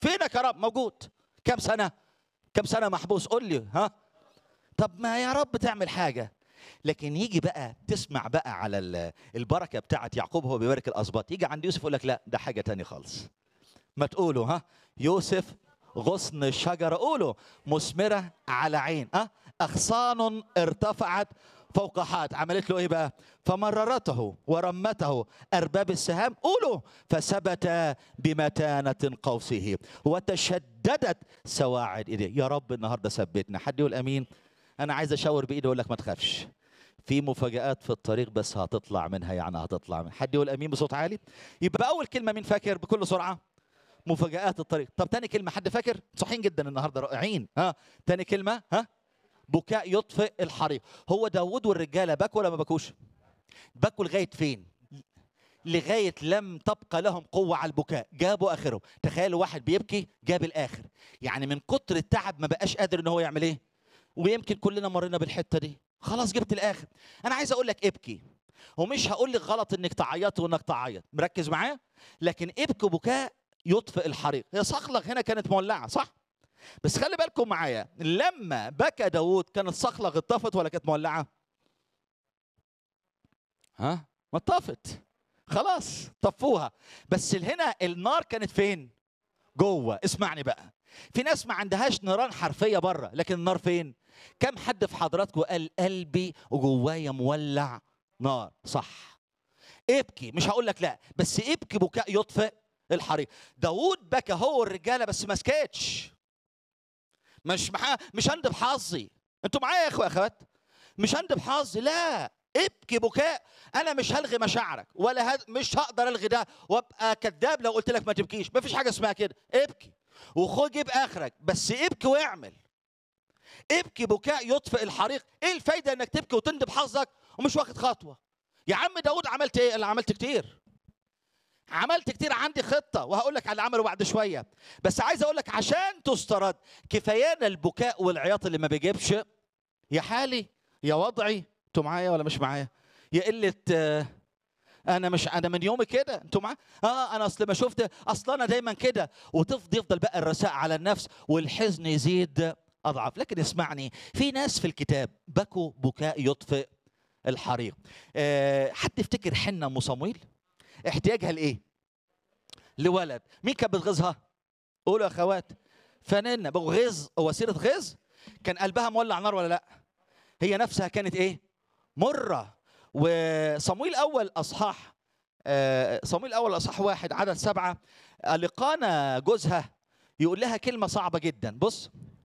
فينك يا رب موجود كم سنه كم سنه محبوس قول لي ها طب ما يا رب تعمل حاجه لكن يجي بقى تسمع بقى على ال- البركه بتاعت يعقوب هو بيبارك الاسباط يجي عند يوسف يقول لك لا ده حاجه تانية خالص ما تقولوا ها يوسف غصن شجره قولوا مثمره على عين ها اغصان ارتفعت فوق حات عملت له ايه بقى فمررته ورمته ارباب السهام قولوا فثبت بمتانه قوسه وتشددت سواعد ايديه يا رب النهارده ثبتنا حد يقول امين انا عايز اشاور بايدي اقول لك ما تخافش في مفاجآت في الطريق بس هتطلع منها يعني هتطلع من حد يقول امين بصوت عالي يبقى اول كلمه مين فاكر بكل سرعه مفاجآت الطريق طب تاني كلمه حد فاكر صحيين جدا النهارده رائعين ها تاني كلمه ها بكاء يطفئ الحريق هو داود والرجاله بكوا ولا ما بكوش بكوا لغايه فين لغايه لم تبقى لهم قوه على البكاء جابوا اخرهم تخيلوا واحد بيبكي جاب الاخر يعني من كتر التعب ما بقاش قادر ان هو يعمل ايه ويمكن كلنا مرينا بالحته دي خلاص جبت الاخر انا عايز اقول لك ابكي ومش هقول لك غلط انك تعيط وانك تعيط مركز معايا لكن ابكي بكاء يطفئ الحريق هي صخلغ هنا كانت مولعه صح بس خلي بالكم معايا لما بكى داود كانت صخلغ اتطفت ولا كانت مولعه ها ما اتطفت خلاص طفوها بس هنا النار كانت فين جوه اسمعني بقى في ناس ما عندهاش نيران حرفيه بره لكن النار فين كم حد في حضراتكم قال قلبي وجوايا مولع نار صح ابكي مش هقول لك لا بس ابكي بكاء يطفئ الحريق داود بكى هو والرجاله بس ما سكتش مش محا... مش هندب حظي انتوا معايا يا اخوه اخوات مش هندب حظي لا ابكي بكاء انا مش هلغي مشاعرك ولا هد... مش هقدر الغي ده وابقى كذاب لو قلت لك ما تبكيش مفيش حاجه اسمها كده ابكي وخد جيب اخرك بس ابكي واعمل ابكي بكاء يطفئ الحريق ايه الفايده انك تبكي وتندب حظك ومش واخد خطوه يا عم داود عملت ايه اللي عملت كتير عملت كتير عندي خطه وهقول لك على اللي عمله بعد شويه بس عايز اقول لك عشان تسترد كفايانا البكاء والعياط اللي ما بيجيبش يا حالي يا وضعي انتوا معايا ولا مش معايا يا قله آه، انا مش انا من يومي كده انتوا معايا اه انا اصل ما شفت اصل انا دايما كده وتفضل يفضل بقى الرساء على النفس والحزن يزيد اضعف لكن اسمعني في ناس في الكتاب بكوا بكاء يطفئ الحريق آه حد يفتكر حنه ام صمويل احتياجها لايه لولد مين كانت بتغيظها قولوا يا اخوات فنانه بغيظ وسيله غيظ كان قلبها مولع نار ولا لا هي نفسها كانت ايه مره وصمويل اول اصحاح آه، صمويل اول اصحاح واحد عدد سبعه لقانا جوزها يقول لها كلمه صعبه جدا بص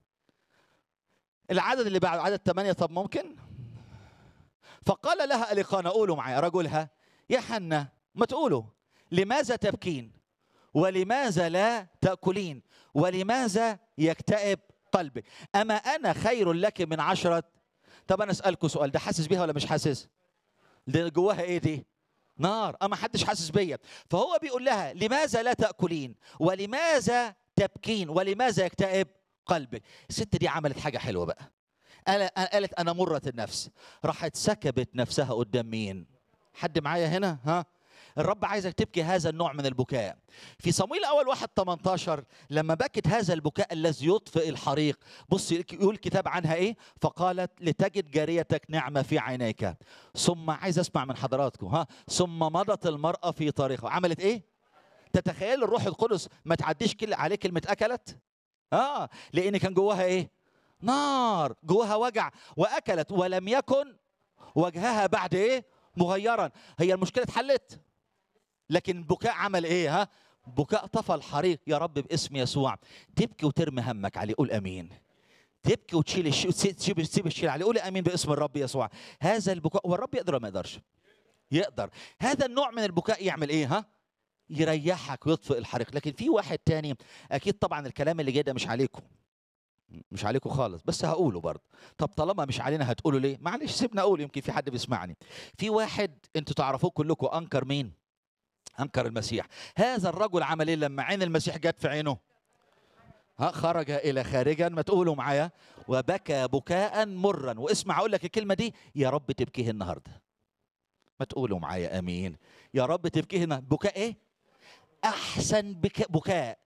العدد اللي بعد عدد ثمانية طب ممكن فقال لها ألقانا قولوا معايا رجلها يا حنة ما تقولوا لماذا تبكين ولماذا لا تأكلين ولماذا يكتئب قلبك أما أنا خير لك من عشرة طب أنا أسألكم سؤال ده حاسس بيها ولا مش حاسس ده جواها إيه دي نار أما حدش حاسس بيا فهو بيقول لها لماذا لا تأكلين ولماذا تبكين ولماذا يكتئب قلبك الست دي عملت حاجة حلوة بقى قال- قالت أنا مرة النفس راحت سكبت نفسها قدام مين حد معايا هنا ها الرب عايزك تبكي هذا النوع من البكاء في صمويل اول واحد 18 لما بكت هذا البكاء الذي يطفئ الحريق بص يقول الكتاب عنها ايه فقالت لتجد جاريتك نعمه في عينيك ثم عايز اسمع من حضراتكم ها ثم مضت المراه في طريقها عملت ايه تتخيل الروح القدس ما تعديش كل عليه كلمه اكلت اه لان كان جواها ايه نار جواها وجع واكلت ولم يكن وجهها بعد ايه مغيرا هي المشكله اتحلت لكن البكاء عمل ايه ها بكاء طفى الحريق يا رب باسم يسوع تبكي وترمي همك عليه قول امين تبكي وتشيل الشيء تسيب تسيب الشيل عليه قول امين باسم الرب يسوع هذا البكاء والرب يقدر ولا ما يقدرش يقدر هذا النوع من البكاء يعمل ايه ها يريحك ويطفئ الحريق لكن في واحد تاني اكيد طبعا الكلام اللي جاي ده مش عليكم مش عليكم خالص بس هقوله برضه طب طالما مش علينا هتقولوا ليه معلش سيبنا اقول يمكن في حد بيسمعني في واحد انتوا تعرفوه كلكم انكر مين انكر المسيح هذا الرجل عمل ايه لما عين المسيح جت في عينه ها خرج الى خارجا ما تقولوا معايا وبكى بكاء مرا واسمع اقول لك الكلمه دي يا رب تبكيه النهارده ما تقولوا معايا امين يا رب تبكيه النهارده بكاء ايه احسن بكاء, بكاء